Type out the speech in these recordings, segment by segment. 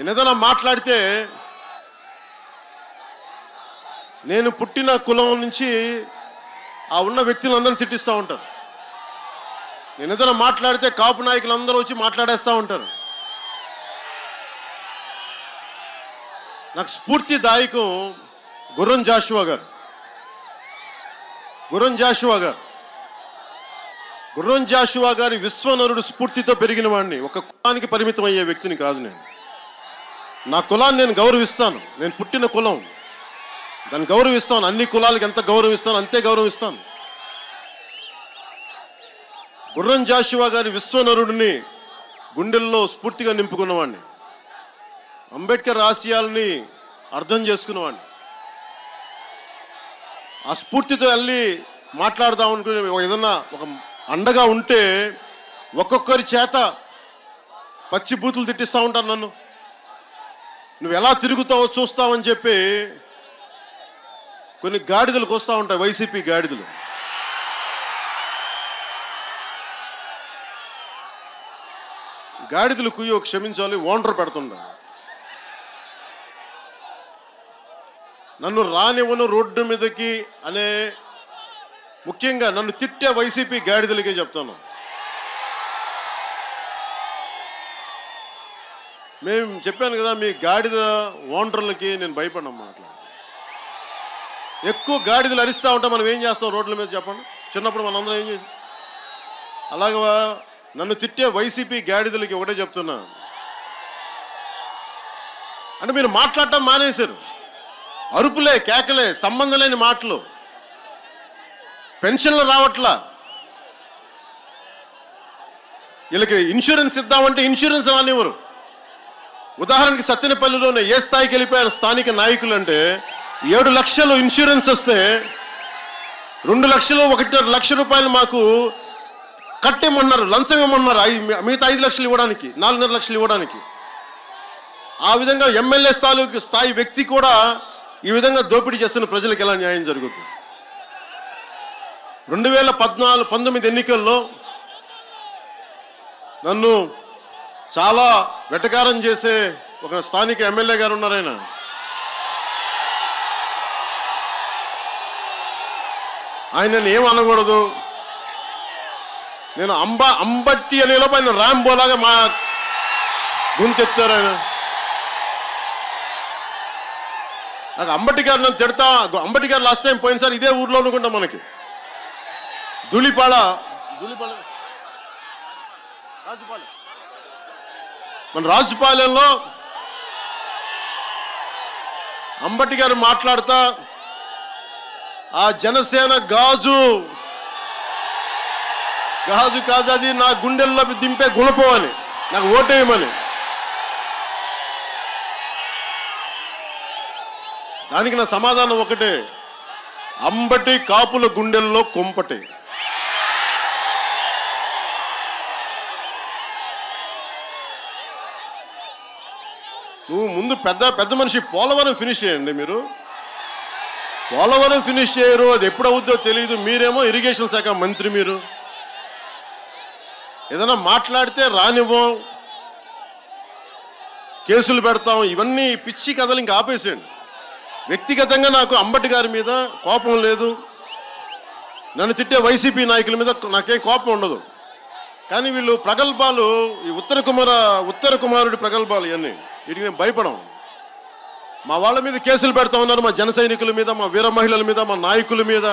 నేను ఏదైనా మాట్లాడితే నేను పుట్టిన కులం నుంచి ఆ ఉన్న వ్యక్తులందరినీ తిట్టిస్తూ ఉంటారు నేను ఏదైనా మాట్లాడితే కాపు నాయకులు అందరూ వచ్చి మాట్లాడేస్తూ ఉంటారు నాకు స్ఫూర్తిదాయకం గుర్రం జాషువా గారు గుర్రం జాషువా గారు గుర్రం జాషువా గారి విశ్వనరుడు స్ఫూర్తితో పెరిగిన వాడిని ఒక కులానికి పరిమితం అయ్యే వ్యక్తిని కాదు నేను నా కులాన్ని నేను గౌరవిస్తాను నేను పుట్టిన కులం దాన్ని గౌరవిస్తాను అన్ని కులాలకు ఎంత గౌరవిస్తాను అంతే గౌరవిస్తాను గుర్రం జాషువా గారి విశ్వనరుడిని గుండెల్లో స్ఫూర్తిగా నింపుకున్నవాడిని అంబేద్కర్ ఆశయాల్ని అర్థం చేసుకున్నవాడిని ఆ స్ఫూర్తితో వెళ్ళి మాట్లాడదాం అనుకునే ఏదన్నా ఒక అండగా ఉంటే ఒక్కొక్కరి చేత పచ్చి బూతులు తిట్టిస్తూ ఉంటారు నన్ను నువ్వు ఎలా తిరుగుతావో చూస్తావని చెప్పి కొన్ని గాడిదలకు వస్తూ ఉంటాయి వైసీపీ గాడిదలు గాడిదలు కుయ్యో క్షమించాలి ఓండర్ పెడుతుండ నన్ను రానివ్వను రోడ్డు మీదకి అనే ముఖ్యంగా నన్ను తిట్టే వైసీపీ గాడిదలకే చెప్తాను మేము చెప్పాను కదా మీ గాడిద ఓనర్లకి నేను భయపడమ్మా అట్లా ఎక్కువ గాడిదలు అరిస్తూ ఉంటా మనం ఏం చేస్తాం రోడ్ల మీద చెప్పండి చిన్నప్పుడు మనందరం ఏం చేసి అలాగా నన్ను తిట్టే వైసీపీ గాడిదలకి ఒకటే చెప్తున్నా అంటే మీరు మాట్లాడటం మానేశారు అరుపులే కేకలే సంబంధం లేని మాటలు పెన్షన్లు రావట్లా వీళ్ళకి ఇన్సూరెన్స్ ఇద్దామంటే ఇన్సూరెన్స్ రానివ్వరు ఉదాహరణకి సత్తెనపల్లిలోనే ఏ స్థాయికి వెళ్ళిపోయారు స్థానిక నాయకులు అంటే ఏడు లక్షలు ఇన్సూరెన్స్ వస్తే రెండు లక్షలు ఒకటిన్నర లక్ష రూపాయలు మాకు కట్టేమన్నారు లంచం ఇవ్వమన్నారు ఐదు మిగతా ఐదు లక్షలు ఇవ్వడానికి నాలుగున్నర లక్షలు ఇవ్వడానికి ఆ విధంగా ఎమ్మెల్యే స్థాయి స్థాయి వ్యక్తి కూడా ఈ విధంగా దోపిడీ చేస్తున్న ప్రజలకు ఎలా న్యాయం జరుగుతుంది రెండు వేల పద్నాలుగు పంతొమ్మిది ఎన్నికల్లో నన్ను చాలా వెటకారం చేసే ఒక స్థానిక ఎమ్మెల్యే గారు ఉన్నారు ఆయన ఆయనని ఏం అనకూడదు నేను అంబ అంబట్టి అనే లోపు ఆయన రాంబోలాగా మా గొంతెత్తారు ఆయన నాకు అంబటి గారు నన్ను తిడతా అంబటి గారు లాస్ట్ టైం పోయినసారి ఇదే ఊర్లో అనుకుంటా మనకి ధూళిపాళ ధూళిపాళ రాజుపాలెం మన రాజుపాలెంలో అంబటి గారు మాట్లాడుతా ఆ జనసేన గాజు గాజు కాదు అది నా గుండెల్లో దింపే గుణపం అని నాకు ఓటేయమని దానికి నా సమాధానం ఒకటే అంబటి కాపుల గుండెల్లో కొంపటి నువ్వు ముందు పెద్ద పెద్ద మనిషి పోలవరం ఫినిష్ చేయండి మీరు పోలవరం ఫినిష్ చేయరు అది ఎప్పుడు అవుద్దో తెలియదు మీరేమో ఇరిగేషన్ శాఖ మంత్రి మీరు ఏదైనా మాట్లాడితే రానివ్వం కేసులు పెడతాం ఇవన్నీ పిచ్చి కథలు ఇంకా ఆపేసేయండి వ్యక్తిగతంగా నాకు అంబటి గారి మీద కోపం లేదు నన్ను తిట్టే వైసీపీ నాయకుల మీద నాకేం కోపం ఉండదు కానీ వీళ్ళు ప్రగల్భాలు ఈ ఉత్తర కుమార ఉత్తర కుమారుడి ప్రగల్భాలు ఇవన్నీ వీటికి నేను భయపడం మా వాళ్ళ మీద కేసులు పెడతా ఉన్నారు మా జన సైనికుల మీద మా వీర మహిళల మీద మా నాయకుల మీద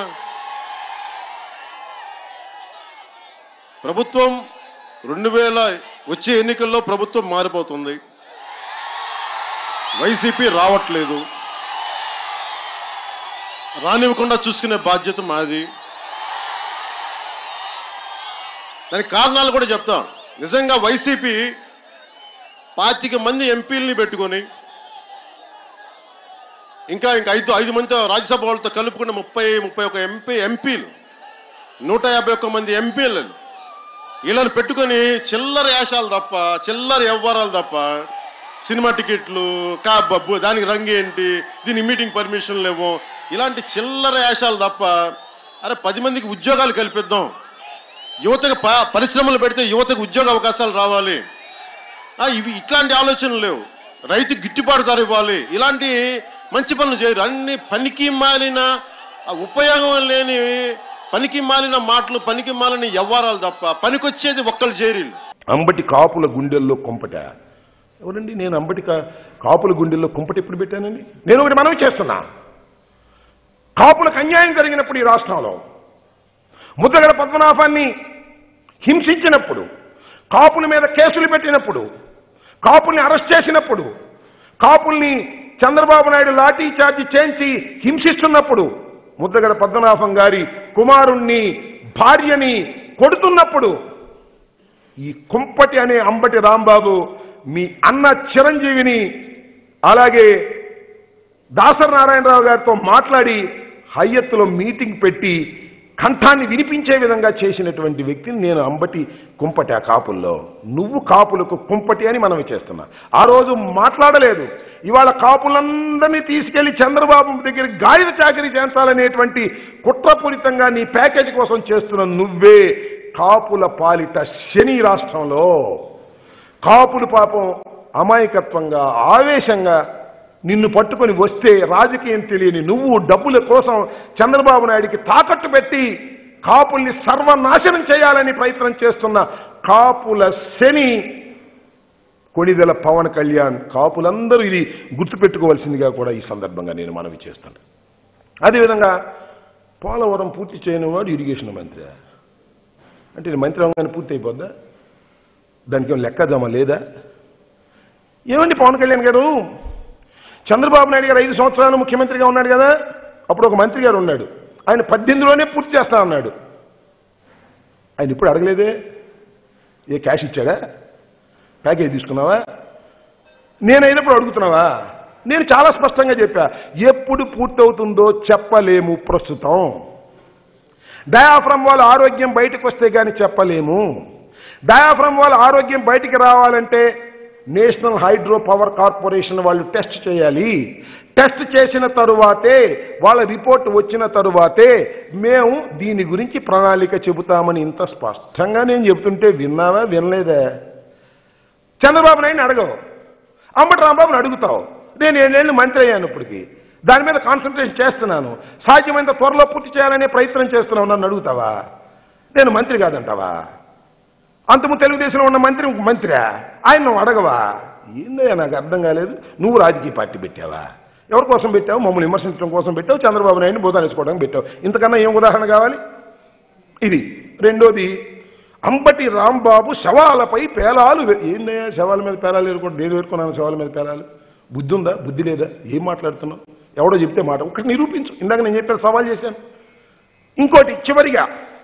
ప్రభుత్వం రెండు వేల వచ్చే ఎన్నికల్లో ప్రభుత్వం మారిపోతుంది వైసీపీ రావట్లేదు రానివ్వకుండా చూసుకునే బాధ్యత మాది దానికి కారణాలు కూడా చెప్తాం నిజంగా వైసీపీ పాతిక మంది ఎంపీలని పెట్టుకొని ఇంకా ఇంకా ఐదు ఐదు మందితో రాజ్యసభ వాళ్ళతో కలుపుకున్న ముప్పై ముప్పై ఒక ఎంపీ ఎంపీలు నూట యాభై ఒక్క మంది ఎంపీలు వీళ్ళని పెట్టుకొని చిల్లర యాషాలు తప్ప చిల్లర వ్యవహారాలు తప్ప సినిమా టికెట్లు కా బబ్బు దానికి రంగు ఏంటి దీని మీటింగ్ పర్మిషన్లు లేవు ఇలాంటి చిల్లర యాషాలు తప్ప అరే పది మందికి ఉద్యోగాలు కల్పిద్దాం యువతకు ప పరిశ్రమలు పెడితే యువతకు ఉద్యోగ అవకాశాలు రావాలి ఆ, ఇవి ఇట్లాంటి ఆలోచనలు లేవు రైతు గిట్టుబాటు ధర ఇవ్వాలి ఇలాంటి మంచి పనులు చేయరు అన్ని పనికి మాలిన ఆ ఉపయోగం లేని పనికి మాలిన మాటలు పనికి మాలిన వ్యవహారాలు తప్ప పనికొచ్చేది ఒక్కళ్ళు చేయరు అంబటి కాపుల గుండెల్లో కుంపట ఎవరండి నేను అంబటి కా- కాపుల గుండెల్లో కుంపట ఎప్పుడు పెట్టానండి నేను ఒకటి మనవి చేస్తున్నా కాపులకు అన్యాయం జరిగినప్పుడు ఈ రాష్ట్రంలో ముద్దగడ పద్మనాభాన్ని హింసించినప్పుడు కాపుల మీద కేసులు పెట్టినప్పుడు కాపుల్ని అరెస్ట్ చేసినప్పుడు కాపుల్ని చంద్రబాబు నాయుడు లాఠీ చార్జి చేయించి హింసిస్తున్నప్పుడు ముద్దగడ పద్మనాభం గారి కుమారుణ్ణి భార్యని కొడుతున్నప్పుడు ఈ కుంపటి అనే అంబటి రాంబాబు మీ అన్న చిరంజీవిని అలాగే దాసరి నారాయణరావు గారితో మాట్లాడి హయ్యత్తులో మీటింగ్ పెట్టి కంఠాన్ని వినిపించే విధంగా చేసినటువంటి వ్యక్తిని నేను అంబటి కుంపటి ఆ కాపుల్లో నువ్వు కాపులకు కుంపటి అని మనవి చేస్తున్నా ఆ రోజు మాట్లాడలేదు ఇవాళ కాపులందరినీ తీసుకెళ్లి చంద్రబాబు దగ్గర గాడిద చాకరీ చేయించాలనేటువంటి కుట్రపూరితంగా నీ ప్యాకేజీ కోసం చేస్తున్న నువ్వే కాపుల పాలిట శని రాష్ట్రంలో కాపులు పాపం అమాయకత్వంగా ఆవేశంగా నిన్ను పట్టుకొని వస్తే రాజకీయం తెలియని నువ్వు డబ్బుల కోసం చంద్రబాబు నాయుడికి తాకట్టు పెట్టి కాపుల్ని సర్వనాశనం చేయాలని ప్రయత్నం చేస్తున్న కాపుల శని కొణిదెల పవన్ కళ్యాణ్ కాపులందరూ ఇది గుర్తుపెట్టుకోవాల్సిందిగా కూడా ఈ సందర్భంగా నేను మనవి చేస్తాను అదేవిధంగా పోలవరం పూర్తి చేయని వాడు ఇరిగేషన్ మంత్రి అంటే ఇది మంత్రి అవగానే పూర్తి అయిపోద్దా దానికి ఏం లెక్క జమ లేదా ఏమండి పవన్ కళ్యాణ్ గారు చంద్రబాబు నాయుడు గారు ఐదు సంవత్సరాలు ముఖ్యమంత్రిగా ఉన్నాడు కదా అప్పుడు ఒక మంత్రి గారు ఉన్నాడు ఆయన పద్దెనిమిదిలోనే పూర్తి చేస్తా అన్నాడు ఆయన ఇప్పుడు అడగలేదే ఏ క్యాష్ ఇచ్చాడా ప్యాకేజ్ తీసుకున్నావా నేను అయినప్పుడు అడుగుతున్నావా నేను చాలా స్పష్టంగా చెప్పా ఎప్పుడు పూర్తవుతుందో చెప్పలేము ప్రస్తుతం డయాఫ్రమ్ వాళ్ళ ఆరోగ్యం బయటకు వస్తే కానీ చెప్పలేము డయాఫ్రమ్ వాళ్ళ ఆరోగ్యం బయటికి రావాలంటే నేషనల్ హైడ్రో పవర్ కార్పొరేషన్ వాళ్ళు టెస్ట్ చేయాలి టెస్ట్ చేసిన తరువాతే వాళ్ళ రిపోర్ట్ వచ్చిన తరువాతే మేము దీని గురించి ప్రణాళిక చెబుతామని ఇంత స్పష్టంగా నేను చెబుతుంటే విన్నావా వినలేదా చంద్రబాబు నాయుడిని అడగవు అంబటి రాంబాబుని అడుగుతావు నేను ఏడేళ్ళు మంత్రి అయ్యాను ఇప్పటికి దాని మీద కాన్సన్ట్రేషన్ చేస్తున్నాను సాధ్యమైనంత త్వరలో పూర్తి చేయాలనే ప్రయత్నం చేస్తున్నావు నన్ను అడుగుతావా నేను మంత్రి కాదంటావా అంతము తెలుగుదేశంలో ఉన్న మంత్రి మంత్రి ఆయన నువ్వు అడగవా ఏందయ్యా నాకు అర్థం కాలేదు నువ్వు రాజకీయ పార్టీ పెట్టావా ఎవరి కోసం పెట్టావు మమ్మల్ని విమర్శించడం కోసం పెట్టావు చంద్రబాబు నాయుడిని బోధానేసుకోవడానికి పెట్టావు ఇంతకన్నా ఏం ఉదాహరణ కావాలి ఇది రెండోది అంబటి రాంబాబు శవాలపై పేలాలు వే- ఏందయ్యా శవాల మీద పేలాలు ఏరుకోండి నేను ఏరుకున్నాను శవాల మీద పేలాలు బుద్ధి ఉందా బుద్ధి లేదా ఏం మాట్లాడుతున్నావు ఎవడో చెప్తే మాట ఒకటి నిరూపించు ఇందాక నేను చెప్పాను సవాల్ చేశాను ఇంకోటి చివరిగా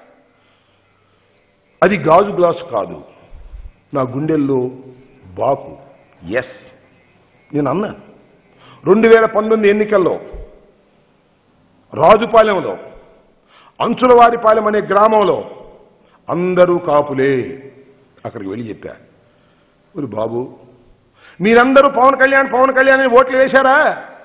అది గాజు గ్లాసు కాదు నా గుండెల్లో బాకు ఎస్ నేను అన్నా రెండు వేల పంతొమ్మిది ఎన్నికల్లో రాజుపాలెంలో అంచులవారిపాలెం అనే గ్రామంలో అందరూ కాపులే అక్కడికి వెళ్ళి చెప్పా ఒరి బాబు మీరందరూ పవన్ కళ్యాణ్ పవన్ కళ్యాణ్ అని ఓట్లు వేశారా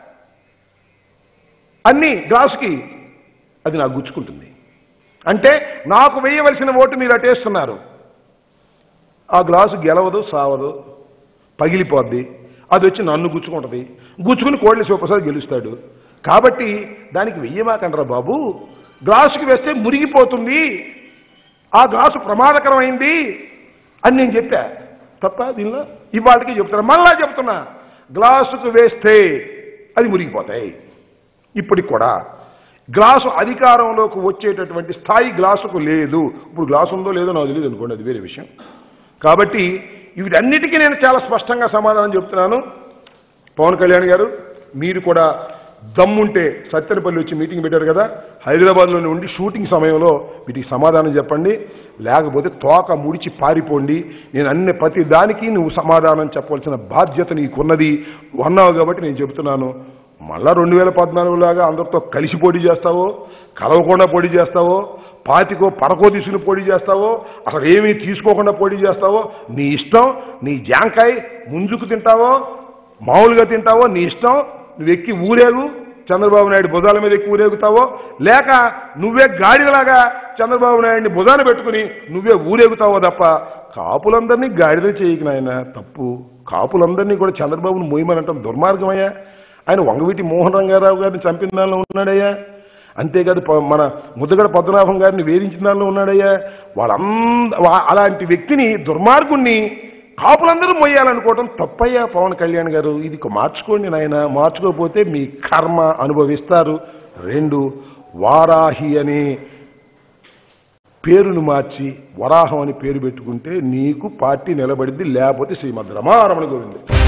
అన్ని గ్లాసుకి అది నాకు గుచ్చుకుంటుంది అంటే నాకు వేయవలసిన ఓటు మీరు అటేస్తున్నారు ఆ గ్లాసు గెలవదు సావదు పగిలిపోద్ది అది వచ్చి నన్ను గుచ్చుకుంటుంది గుచ్చుకుని కోళ్ళ శివప్రసాద్ గెలుస్తాడు కాబట్టి దానికి వెయ్యమాకండ్రా బాబు గ్లాసుకి వేస్తే మురిగిపోతుంది ఆ గ్లాసు ప్రమాదకరమైంది అని నేను చెప్పా తప్ప దీనిలో ఇవాళకి చెప్తున్నా మళ్ళా చెప్తున్నా గ్లాసుకు వేస్తే అది మురిగిపోతాయి ఇప్పటికి కూడా గ్లాసు అధికారంలోకి వచ్చేటటువంటి స్థాయి గ్లాసుకు లేదు ఇప్పుడు గ్లాసు ఉందో లేదో నాకు తెలియదు అనుకోండి అది వేరే విషయం కాబట్టి వీటన్నిటికీ నేను చాలా స్పష్టంగా సమాధానం చెప్తున్నాను పవన్ కళ్యాణ్ గారు మీరు కూడా దమ్ముంటే సత్తెనపల్లి వచ్చి మీటింగ్ పెట్టారు కదా హైదరాబాద్లోనే ఉండి షూటింగ్ సమయంలో వీటికి సమాధానం చెప్పండి లేకపోతే తోక ముడిచి పారిపోండి నేను అన్ని ప్రతి దానికి నువ్వు సమాధానం చెప్పవలసిన బాధ్యత నీకున్నది నువ్వు అన్నావు కాబట్టి నేను చెబుతున్నాను మళ్ళా రెండు వేల పద్నాలుగులాగా అందరితో కలిసి పోటీ చేస్తావో కలవకుండా పోటీ చేస్తావో పాతికో పరకో తీసుకుని పోటీ చేస్తావో అసలు ఏమీ తీసుకోకుండా పోటీ చేస్తావో నీ ఇష్టం నీ జాంకాయ్ ముంజుకు తింటావో మామూలుగా తింటావో నీ ఇష్టం నువ్వు ఎక్కి ఊరేగు చంద్రబాబు నాయుడు భుజాల మీద ఎక్కి ఊరేగుతావో లేక నువ్వే గాడిదలాగా చంద్రబాబు నాయుడిని భుజాన పెట్టుకుని నువ్వే ఊరేగుతావో తప్ప కాపులందరినీ గాడిద చేయకు నాయన తప్పు కాపులందరినీ కూడా చంద్రబాబును మోయమని అంటాం దుర్మార్గమయ్యా ఆయన వంగవీటి మోహన్ రంగారావు గారిని చంపిన దానిలో ఉన్నాడయ్యా అంతేకాదు ప- మన ముద్దగడ పద్మనాభం గారిని వేధించిన దానిలో ఉన్నాడయ్యా వాళ్ళంద వా- అలాంటి వ్యక్తిని దుర్మార్గుణ్ణి కాపులందరూ మొయ్యాలనుకోవటం తప్పయ్యా పవన్ కళ్యాణ్ గారు ఇది ఇక మార్చుకోండి నాయన మార్చుకోకపోతే మీ కర్మ అనుభవిస్తారు రెండు వారాహి అనే పేరును మార్చి వరాహం అని పేరు పెట్టుకుంటే నీకు పార్టీ నిలబడింది లేకపోతే శ్రీమద్ రమారమణ గోవింద్